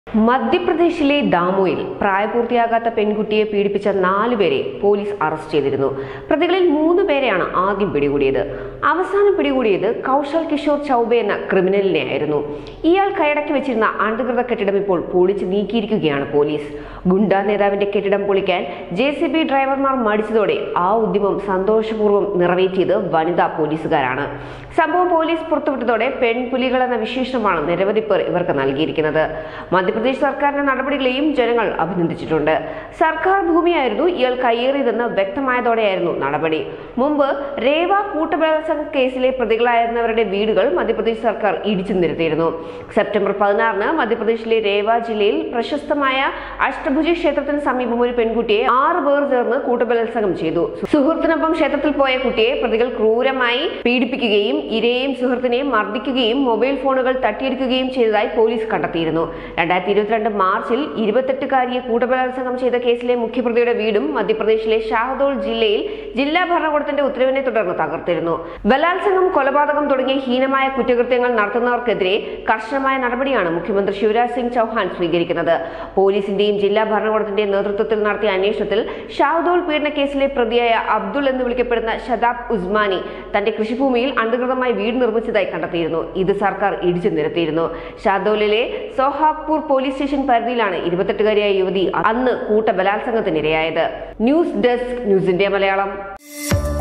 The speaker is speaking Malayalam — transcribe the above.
മധ്യപ്രദേശിലെ ദാമോയിൽ പ്രായപൂർത്തിയാകാത്ത പെൺകുട്ടിയെ പീഡിപ്പിച്ച നാലുപേരെ പോലീസ് അറസ്റ്റ് ചെയ്തിരുന്നു പ്രതികളിൽ മൂന്ന് പേരെയാണ് ആദ്യം പിടികൂടിയത് അവസാനം പിടികൂടിയത് കൗശൽ കിഷോർ ചൌബെ എന്ന ക്രിമിനലിനെയായിരുന്നു ഇയാൾ കൈയടക്കി വെച്ചിരുന്ന അനധികൃത കെട്ടിടം ഇപ്പോൾ പൊളിച്ച് നീക്കിയിരിക്കുകയാണ് പോലീസ് ഗുണ്ട നേതാവിന്റെ കെട്ടിടം പൊളിക്കാൻ ജെ സി ബി ഡ്രൈവർമാർ മടിച്ചതോടെ ആ ഉദ്യമം സന്തോഷപൂർവ്വം നിറവേറ്റിയത് വനിതാ പോലീസുകാരാണ് സംഭവം പോലീസ് പുറത്തുവിട്ടതോടെ പെൺപുലികൾ എന്ന വിശേഷണമാണ് നിരവധി പേർ ഇവർക്ക് നൽകിയിരിക്കുന്നത് മധ്യപ്രദേശ് സർക്കാരിന്റെ നടപടികളെയും ജനങ്ങൾ അഭിനന്ദിച്ചിട്ടുണ്ട് സർക്കാർ ഭൂമിയായിരുന്നു ഇയാൾ കയ്യേറിയതെന്ന് വ്യക്തമായതോടെയായിരുന്നു നടപടി മുമ്പ് രേവ കൂട്ടബലാത്സംഗ കേസിലെ പ്രതികളായിരുന്നവരുടെ വീടുകൾ മധ്യപ്രദേശ് സർക്കാർ ഇടിച്ചു നിരത്തിയിരുന്നു സെപ്റ്റംബർ പതിനാറിന് മധ്യപ്രദേശിലെ രേവ ജില്ലയിൽ പ്രശസ്തമായ അഷ്ടഭുജി ക്ഷേത്രത്തിന് സമീപം ഒരു പെൺകുട്ടിയെ ആറ് പേർ ചേർന്ന് കൂട്ടബലാത്സംഗം ചെയ്തു സുഹൃത്തിനൊപ്പം ക്ഷേത്രത്തിൽ പോയ കുട്ടിയെ പ്രതികൾ ക്രൂരമായി പീഡിപ്പിക്കുകയും ഇരയെയും സുഹൃത്തിനെയും മർദ്ദിക്കുകയും മൊബൈൽ ഫോണുകൾ തട്ടിയെടുക്കുകയും ചെയ്തതായി പോലീസ് കണ്ടെത്തിയിരുന്നു രണ്ടായിരത്തി ഇരുപത്തിരണ്ട് മാർച്ചിൽ ഇരുപത്തെട്ടുകാരിയെ കൂട്ടബലാത്സംഗം ചെയ്ത കേസിലെ മുഖ്യപ്രതിയുടെ വീടും മധ്യപ്രദേശിലെ ഷാഹദോൾ ജില്ലയിൽ ജില്ലാ ഭരണകൂടത്തിന്റെ ഉത്തരവിനെ തുടർന്ന് തകർത്തിരുന്നു ബലാത്സംഗം കൊലപാതകം തുടങ്ങിയ ഹീനമായ കുറ്റകൃത്യങ്ങൾ നടത്തുന്നവർക്കെതിരെ കർശനമായ നടപടിയാണ് മുഖ്യമന്ത്രി ശിവരാജ് സിംഗ് ചൌഹാൻ സ്വീകരിക്കുന്നത് പോലീസിന്റെയും ജില്ലാ ഭരണകൂടത്തിന്റെയും നേതൃത്വത്തിൽ നടത്തിയ അന്വേഷണത്തിൽ ഷാഹദോൾ പീഡന കേസിലെ പ്രതിയായ അബ്ദുൾ എന്ന് വിളിക്കപ്പെടുന്ന ഷദാബ് ഉസ്മാനി തന്റെ കൃഷിഭൂമിയിൽ അനധികൃതമായി വീട് നിർമ്മിച്ചതായി കണ്ടെത്തിയിരുന്നു ഇത് സർക്കാർ ഇടിച്ചു നിരത്തിയിരുന്നു ഷാദോലിലെ സോഹാഗ്പൂർ പോലീസ് സ്റ്റേഷൻ പരിധിയിലാണ് ഇരുപത്തെട്ടുകാരിയായ യുവതി അന്ന് കൂട്ട ബലാത്സംഗത്തിനിരയായത് news desk news India Malayalam